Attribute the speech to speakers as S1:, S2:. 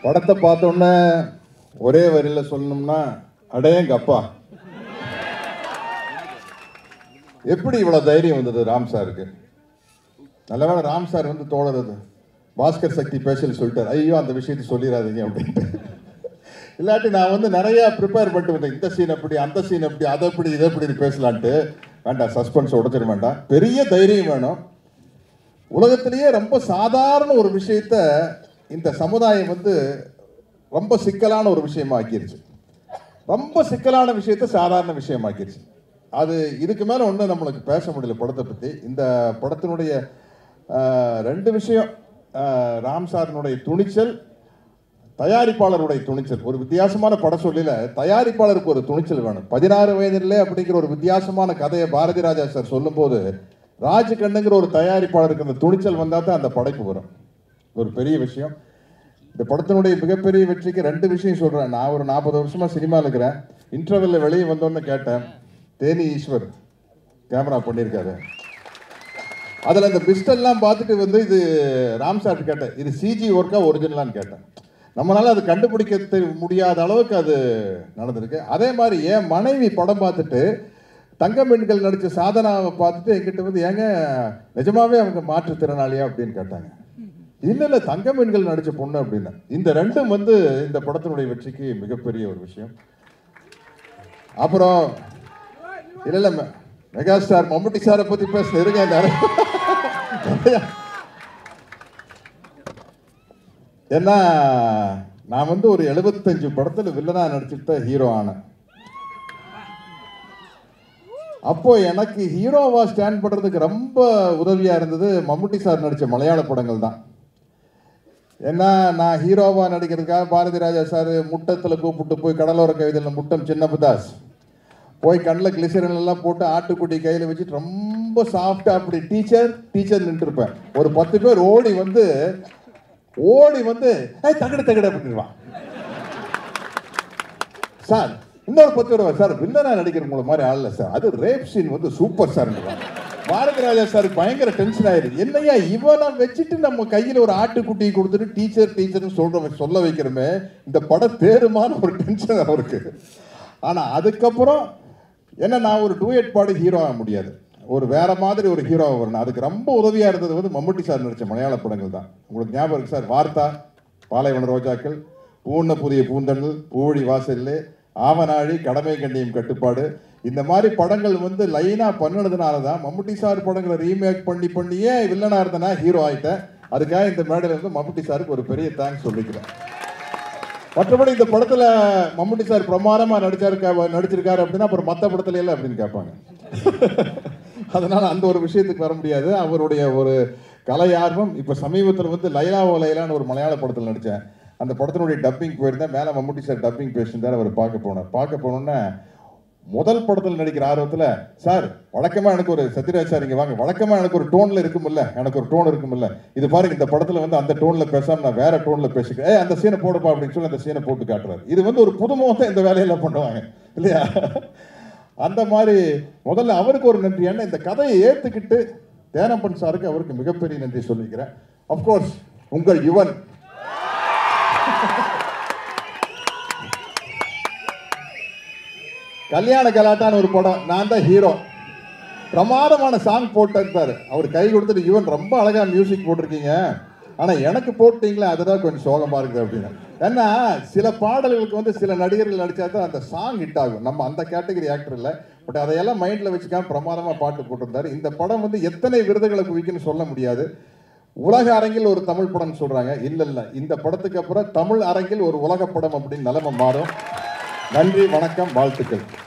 S1: படத்தை பார்த்தோன்னே ஒரே வரியில் சொல்லணும்னா அடேங்கப்பா எப்படி இவ்வளோ தைரியம் வந்தது ராம் சாருக்கு நல்லவேளை ராம் சார் வந்து தோழர் அது பாஸ்கர் சக்தி பேசல் சொல்லிட்டார் ஐயோ அந்த விஷயத்தை சொல்லிடாதீங்க அப்படின்ட்டு இல்லாட்டி நான் வந்து நிறைய ப்ரிப்பேர் பண்ணிட்டு வந்தேன் இந்த சீன் எப்படி அந்த சீன் எப்படி அதை எப்படி இதை எப்படி பேசலான்ட்டு வேண்டாம் சஸ்பென்ஸ் உடச்சிட வேண்டாம் பெரிய தைரியம் வேணும் உலகத்திலேயே ரொம்ப சாதாரண ஒரு விஷயத்த இந்த சமுதாயம் வந்து ரொம்ப சிக்கலான ஒரு விஷயமா ஆக்கிருச்சு ரொம்ப சிக்கலான விஷயத்த சாதாரண விஷயமாக்கிருச்சு அது இதுக்கு மேலே ஒன்றும் நம்மளுக்கு பேச முடியல படத்தை பற்றி இந்த படத்தினுடைய ஆஹ், ரெண்டு விஷயம் ஆஹ், ராம் சாரினுடைய துணிச்சல் தயாரிப்பாளருடைய துணிச்சல் ஒரு வித்தியாசமான படம் சொல்லில தயாரிப்பாளருக்கு ஒரு துணிச்சல் வேணும் பதினாறு வயதிலே அப்படிங்கிற ஒரு வித்தியாசமான கதையை பாரதி ராஜா சார் சொல்லும்போது ராஜ் கண்ணுங்கிற ஒரு தயாரிப்பாளருக்கு அந்த துணிச்சல் வந்தால் தான் அந்த படைப்பு வரும் ஒரு பெரிய விஷயம் இந்த படத்தினுடைய மிகப்பெரிய வெற்றிக்கு ரெண்டு விஷயம் சொல்கிறேன் நான் ஒரு நாற்பது வருஷமாக சினிமாவில் இருக்கிறேன் இன்டர்வெல்ல வெளியே வந்தோன்னு கேட்டேன் தேனி ஈஸ்வர் கேமரா பண்ணியிருக்காரு அதில் அந்த பிஸ்டெல்லாம் பார்த்துட்டு வந்து இது ராம் சார் கேட்டேன் இது சிஜி ஒர்க்கா ஒரிஜினலான்னு கேட்டேன் நம்மளால அது கண்டுபிடிக்க தெ- முடியாத அளவுக்கு அது நடந்திருக்கு அதே மாதிரி என் மனைவி படம் பார்த்துட்டு தங்க பெண்கள் நடித்த சாதனாவை பார்த்துட்டு என்கிட்ட வந்து ஏங்க நிஜமாவே அவங்க மாற்றுத்திறனாளியா அப்படின்னு கேட்டாங்க இல்ல இல்ல தங்க பெண்கள் நடிச்ச பொண்ணு அப்படின்னு இந்த ரெண்டும் வந்து இந்த படத்தினுடைய வெற்றிக்கு மிகப்பெரிய ஒரு விஷயம் அப்புறம் இல்ல இல்ல மெ- மெகா ஸ்டார் மம்முட்டி சாரை பத்தி பேச இருங்க நிறைய. ஏன்னா நான் வந்து ஒரு எழுபத்தஞ்சு படத்துல வில்லனா நடிச்சுட்டு தான் ஹீரோ ஆனேன் அப்போ எனக்கு ஹீரோவா ஸ்டாண்ட் பண்றதுக்கு ரொம்ப உதவியா இருந்தது மம்முட்டி சார் நடிச்ச மலையாள படங்கள் தான் ஏன்னா நான் ஹீரோவா நடிக்கிறதுக்காக பாரதி ராஜா சார் முட்டத்தில் கூப்பிட்டு போய் கடலோர கவிதையில் முட்டம் சின்னப்பதாஸ் போய் கண்ணில் கிளிசரின் எல்லாம் போட்டு ஆட்டுக்குட்டி கையில் வச்சுட்டு ரொம்ப சாஃப்டாக அப்படி டீச்சர் டீச்சர் நின்றுருப்பேன் ஒரு பத்து பேர் ஓடி வந்து ஓடி வந்து ஏய் தகடு தகடு அப்படின்வான் சார் இன்னொரு பத்து ரூபா சார் வில்லனா நடிக்கிற மூலம் மாதிரி ஆள் இல்ல சார் அது ரேப் சீன் வந்து super sir Bharathi Raja sir பயங்கர டென்ஷன் ஆயிடுது என்னையா இவனை வச்சுட்டு நம்ம கையில ஒரு ஆட்டுக்குட்டி கொடுத்துட்டு டீச்சர் டீச்சர்னு சொல்ற சொல்ல வைக்கிறோமே இந்த படம் தேருமான ஒரு டென்ஷன் அவருக்கு ஆனா அதுக்கப்புறம் என்ன நான் ஒரு டூயட் பாடி ஹீரோ ஆக முடியாது ஒரு வேற மாதிரி ஒரு ஹீரோ வரணும் அதுக்கு ரொம்ப உதவியா இருந்தது வந்து மம்முட்டி சார் நடிச்ச மலையாள படங்கள் தான் உங்களுக்கு ஞாபகம் இருக்கு சார் வார்த்தா பாலைவன ரோஜாக்கள் பூண்ண புதிய பூந்தண்டல் பூவழி வாசல்லே ஆவனாழி கடமை கண்ணியம் கட்டுப்பாடு இந்த மாதிரி படங்கள் வந்து லைனா பண்ணினதுனால தான் மம்முட்டி சார் படங்களை ரீமேக் பண்ணி பண்ணியே வில்லனா இருந்தனா ஹீரோ ஆயிட்டேன் அதுக்காக இந்த மேடையில் வந்து மம்முட்டி சாருக்கு ஒரு பெரிய தேங்க்ஸ் சொல்லிக்கிறேன் மற்றபடி இந்த படத்துல மம்முட்டி சார் பிரமாதமா நடிச்சாரு நடிச்சிருக்காரு அப்படின்னா அப்புறம் மற்ற படத்துல எல்லாம் அப்படின்னு கேட்பாங்க அதனால அந்த ஒரு விஷயத்துக்கு வர முடியாது அவருடைய ஒரு கலை ஆர்வம் இப்ப சமீபத்தில் வந்து லைலா ஓ லைலான்னு ஒரு மலையாள படத்தில் நடிச்சேன் அந்த படத்தினுடைய டப்பிங் போயிருந்தேன் மேலே மம்முட்டி சார் டப்பிங் பேசியிருந்தார் அவர் பார்க்க போனார் பார்க்க போனோன்னே முதல் படத்தில் நடிக்கிற ஆர்வத்தில் சார் வழக்கமா எனக்கு ஒரு சத்யராஜ் சார் இங்க வாங்க வழக்கமா எனக்கு ஒரு டோன்ல இருக்குமில்ல எனக்கு ஒரு டோன் இருக்குமில்ல இது பாருங்க இந்த படத்துல வந்து அந்த டோன்ல பேசாம நான் வேற டோன்ல பேசிக்கிறேன் ஏய் அந்த சீனை போடுப்பா அப்படின்னு சொல்லி அந்த சீனை போட்டு காட்டுறாரு இது வந்து ஒரு புதுமுகத்தை இந்த வேலையெல்லாம் பண்ணுவாங்க இல்லையா அந்த மாதிரி முதல்ல அவருக்கு ஒரு நன்றி ஏன்னா இந்த கதையை ஏத்துக்கிட்டு தேனப்பன் சாருக்கு அவருக்கு மிகப்பெரிய நன்றி சொல்லிக்கிறேன் அப்கோர்ஸ் உங்கள் யுவன் கல்யாண கலாட்டான்னு ஒரு படம் நான் தான் ஹீரோ பிரமாதமான சாங் போட்டிருப்பாரு அவர் கை கொடுத்துட்டு யுவன் ரொம்ப அழகா மியூசிக் போட்டிருக்கீங்க ஆனா எனக்கு போட்டீங்களே அதுதான் கொஞ்சம் சோகமா இருக்குது அப்படின்னு ஏன்னா சில பாடல்களுக்கு வந்து சில நடிகர்கள் நடிச்சா தான் அந்த சாங் ஹிட் ஆகும் நம்ம அந்த கேட்டகரி ஆக்டர் இல்லை பட் அதையெல்லாம் மைண்ட்ல வச்சுக்காம பிரமாதமா பாட்டு போட்டிருந்தாரு இந்த படம் வந்து எத்தனை விருதுகளை குவிக்குன்னு சொல்ல முடியாது உலக அரங்கில் ஒரு தமிழ் படம் சொல்றாங்க இல்ல இல்ல இந்த படத்துக்கு அப்புறம் தமிழ் அரங்கில் ஒரு உலக படம் அப்படின்னு நிலைமை மாறும் நன்றி வணக்கம் வாழ்த்துக்கள்